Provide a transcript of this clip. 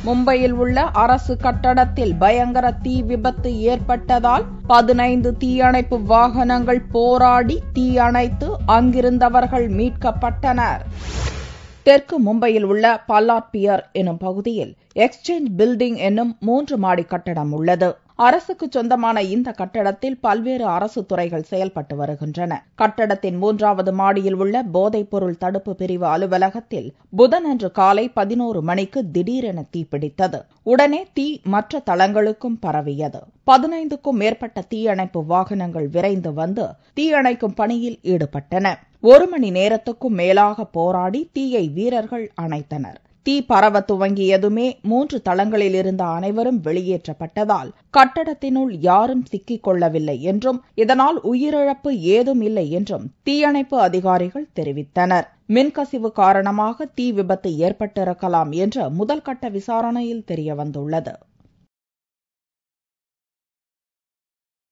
மும்பையில் உள்ள அரசு கட்டடத்தில் பயங்கர தீ விபத்து ஏற்பட்டதால் பதினைந்து தீயணைப்பு வாகனங்கள் போராடி தீயணைத்து அங்கிருந்தவர்கள் மீட்கப்பட்டனர் தெற்கு மும்பையில் உள்ள பல்லாட் பியர் எனும் பகுதியில் எக்ஸ்சேஞ்ச் பில்டிங் என்னும் மூன்று மாடி கட்டடம் உள்ளது அரசுக்கு சொந்தமான இந்த கட்டடத்தில் பல்வேறு அரசு துறைகள் செயல்பட்டு வருகின்றன கட்டடத்தின் மூன்றாவது மாடியில் உள்ள போதைப் பொருள் தடுப்பு பிரிவு அலுவலகத்தில் புதனன்று காலை பதினோரு மணிக்கு திடீரென தீப்பிடித்தது உடனே தீ மற்ற தளங்களுக்கும் பரவியது பதினைந்துக்கும் மேற்பட்ட தீயணைப்பு வாகனங்கள் விரைந்து வந்து தீயணைக்கும் பணியில் ஈடுபட்டன ஒரு மணி நேரத்துக்கும் மேலாக போராடி தீயை வீரர்கள் அணைத்தனர் தீ பரவ துவங்கியதுமே மூன்று தளங்களில் இருந்த அனைவரும் வெளியேற்றப்பட்டதால் கட்டடத்தினுள் யாரும் சிக்கிக் கொள்ளவில்லை என்றும் இதனால் உயிரிழப்பு ஏதும் இல்லை என்றும் தீயணைப்பு அதிகாரிகள் தெரிவித்தனர் மின்கசிவு காரணமாக தீ விபத்து ஏற்பட்டிருக்கலாம் என்று முதல்கட்ட விசாரணையில் தெரியவந்துள்ளது